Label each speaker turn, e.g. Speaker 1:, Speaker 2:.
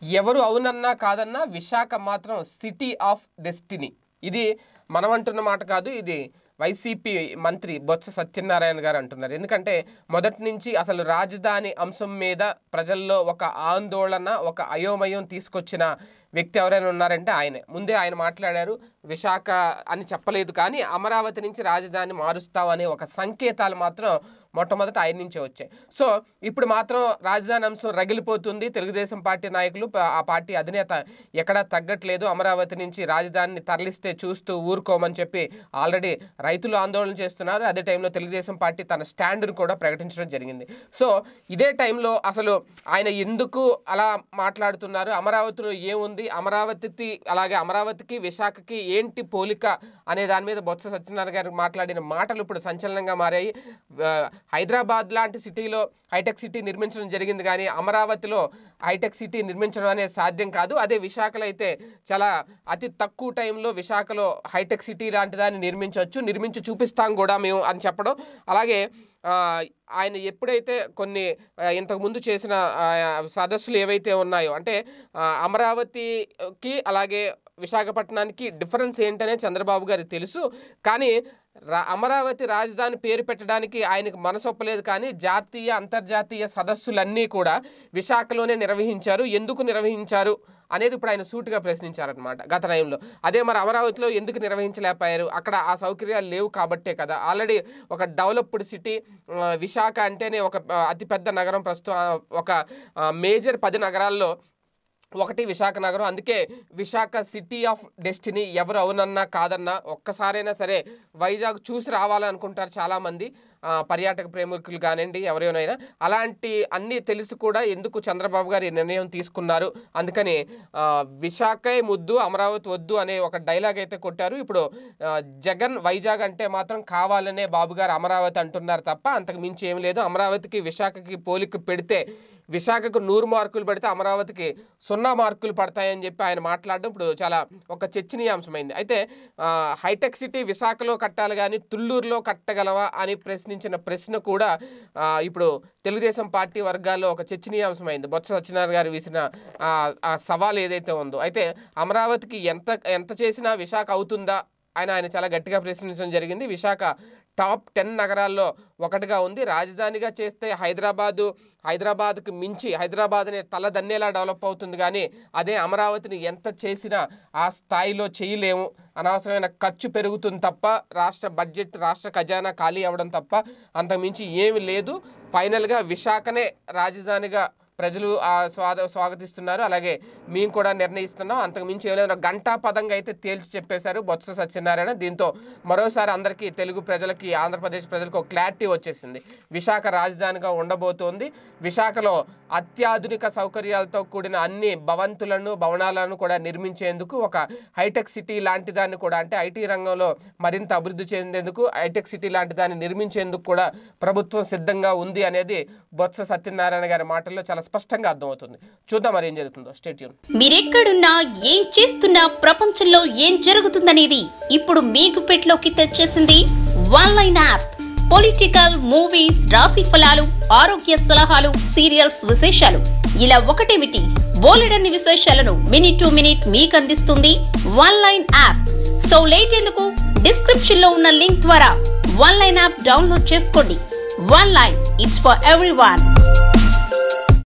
Speaker 1: ఎవరు అవునన్నా కాదన్నా విశాఖ మాత్రం సిటీ ఆఫ్ డెస్టినీ ఇది మనం అంటున్న మాట కాదు ఇది వైసీపీ మంత్రి బొత్స సత్యనారాయణ గారు అంటున్నారు ఎందుకంటే మొదటి నుంచి అసలు రాజధాని అంశం మీద ప్రజల్లో ఒక ఆందోళన ఒక అయోమయం తీసుకొచ్చిన వ్యక్తి ఎవరైనా ఉన్నారంటే ఆయనే ముందే ఆయన మాట్లాడారు విశాఖ అని చెప్పలేదు కానీ అమరావతి నుంచి రాజధాని మారుస్తామనే ఒక సంకేతాలు మాత్రం మొట్టమొదట ఆయన నుంచే వచ్చాయి సో ఇప్పుడు మాత్రం రాజధాని అంశం రగిలిపోతుంది తెలుగుదేశం పార్టీ నాయకులు ప- ఆ పార్టీ అధినేత ఎక్కడా తగ్గట్లేదు అమరావతి నుంచి రాజధానిని తరలిస్తే చూస్తూ ఊరుకోమని చెప్పి ఆల్రెడీ రైతులు ఆందోళన చేస్తున్నారు అదే టైంలో తెలుగుదేశం పార్టీ తన స్టాండ్ను కూడా ప్రకటించడం జరిగింది సో ఇదే టైంలో అసలు ఆయన ఎందుకు అలా మాట్లాడుతున్నారు అమరావతిలో ఏముంది అమరావతికి అలాగే అమరావతికి విశాఖకి ఏంటి పోలిక అనే దాని మీద బొత్స సత్యనారాయణ గారు మాట్లాడిన మాటలు ఇప్పుడు సంచలనంగా మారాయి ఆ, హైదరాబాద్ లాంటి సిటీలో హైటెక్ సిటీ నిర్మించడం జరిగింది కానీ అమరావతిలో హైటెక్ సిటీ నిర్మించడం అనేది సాధ్యం కాదు అదే విశాఖలో అయితే చాలా అతి తక్కువ టైంలో విశాఖలో హైటెక్ సిటీ లాంటి దాన్ని నిర్మించవచ్చు నిర్మించి చూపిస్తాం కూడా మేము అని చెప్పడం అలాగే ఆ, ఆయన ఎప్పుడైతే కొన్ని ఆ, ఇంతకుముందు చేసిన ఆ, సదస్సులు ఏవైతే ఉన్నాయో అంటే ఆ, అమరావతికి అలాగే విశాఖపట్నానికి డిఫరెన్స్ ఏంటనే చంద్రబాబు గారికి తెలుసు కానీ రా అమరావతి రాజధాని పేరు పెట్టడానికి ఆయనకు మనసు ఒప్పలేదు కానీ జాతీయ అంతర్జాతీయ సదస్సులన్నీ కూడా విశాఖలోనే నిర్వహించారు ఎందుకు నిర్వహించారు అనేది ఇప్పుడు ఆయన సూటిగా ప్రశ్నించారనమాట గత టైంలో అదే మరి అమరావతిలో ఎందుకు నిర్వహించలేకపోయారు అక్కడ ఆ సౌకర్యాలు లేవు కాబట్టే కదా ఆల్రెడీ ఒక డెవలప్డ్ సిటీ ఆ, విశాఖ అంటేనే ఒక ఆ, అతిపెద్ద నగరం ప్రస్తుతం ఆ, ఒక ఆ, మేజర్ పది నగరాల్లో ఒకటి విశాఖ నగరం అందుకే విశాఖ సిటీ ఆఫ్ డెస్టినీ ఎవరు అవునన్నా కాదన్నా ఒక్కసారైనా సరే వైజాగ్ చూసి రావాలనుకుంటారు చాలామంది ఆ, పర్యాటక ప్రేమికులు కానివ్వండి ఎవరైనా అలాంటి అన్నీ తెలిసి కూడా ఎందుకు చంద్రబాబు గారు ఈ నిర్ణయం తీసుకున్నారు అందుకని ఆ, విశాఖే ముద్దు అమరావతి వద్దు అనే ఒక డైలాగ్ అయితే కొట్టారు ఇప్పుడు ఆ, జగన్ వైజాగ్ అంటే మాత్రం కావాలనే బాబు గారు అమరావతి అంటున్నారు తప్ప అంతకు మించి ఏం లేదు అమరావతికి విశాఖకి పోలిక పెడితే విశాఖకు నూరు మార్కులు పెడితే అమరావతికి సున్నా మార్కులు పడతాయని చెప్పి ఆయన మాట్లాడడం ఇప్పుడు చాలా ఒక చర్చనీయాంశమైంది అయితే ఆ, హైటెక్ సిటీ విశాఖలో కట్టాలి కానీ తుళ్ళూరులో కట్టగలవా అని ప్రశ్నించిన ప్రశ్న కూడా ఆ, ఇప్పుడు తెలుగుదేశం పార్టీ వర్గాల్లో ఒక చర్చనీయాంశమైంది బొత్స సత్యనారాయణ గారు వేసిన ఆ, ఆ సవాల్ ఏదైతే ఉందో అయితే అమరావతికి ఎంత ఎంత చేసినా విశాఖ అవుతుందా ఆయన ఆయన చాలా గట్టిగా ప్రశ్నించడం జరిగింది విశాఖ టాప్ టెన్ నగరాల్లో ఒకటిగా ఉంది రాజధానిగా చేస్తే హైదరాబాదు హైదరాబాద్కి మించి హైదరాబాద్ని తలదన్నేలా డెవలప్ అవుతుంది కానీ అదే అమరావతిని ఎంత చేసినా ఆ స్థాయిలో చేయలేము అనవసరమైన ఖర్చు పెరుగుతుంది తప్ప రాష్ట్ర బడ్జెట్ రాష్ట్ర ఖజానా ఖాళీ అవ్వడం తప్ప అంతకుమించి ఏమి లేదు ఫైనల్గా విశాఖనే రాజధానిగా ప్రజలు ఆ స్వాగ స్వాగతిస్తున్నారు అలాగే మేము కూడా నిర్ణయిస్తున్నాం అంతకు మించి ఏమైనా గంటా పదంగా అయితే తేల్చి చెప్పేశారు బొత్స సత్యనారాయణ దీంతో మరోసారి అందరికీ తెలుగు ప్రజలకి ఆంధ్రప్రదేశ్ ప్రజలకు ఒక క్లారిటీ వచ్చేసింది విశాఖ రాజధానిగా ఉండబోతోంది విశాఖలో అత్యాధునిక సౌకర్యాలతో కూడిన అన్ని భవంతులను భవనాలను కూడా నిర్మించేందుకు ఒక హైటెక్ సిటీ లాంటి దాన్ని కూడా అంటే ఐటీ రంగంలో మరింత అభివృద్ధి చెందేందుకు హైటెక్ సిటీ లాంటి దాన్ని నిర్మించేందుకు కూడా ప్రభుత్వం సిద్ధంగా ఉంది అనేది బొత్స సత్యనారాయణ గారి మాటల్లో చాలా స్పష్టంగా అర్థమవుతుంది చూద్దాం మరి ఏం జరుగుతుందో స్టేట్యూన్
Speaker 2: మీరెక్కడున్నా ఏం చేస్తున్నా ప్రపంచంలో ఏం జరుగుతుందనేది ఇప్పుడు మీకు పెట్లోకి తెచ్చేసింది one line app political movies రాశి ఫలాలు ఆరోగ్య సలహాలు సీరియల్స్ విశేషాలు ఇలా ఒకటేమిటి బోలెడన్ని విశేషాలను మినిట్ టు మినిట్ మీకు అందిస్తుంది one line app so late ఎందుకు డిస్క్రిప్షన్ లో ఉన్న లింక్ ద్వారా వన్ లైన్ యాప్ డౌన్లోడ్ చేసుకోండి one line it's for every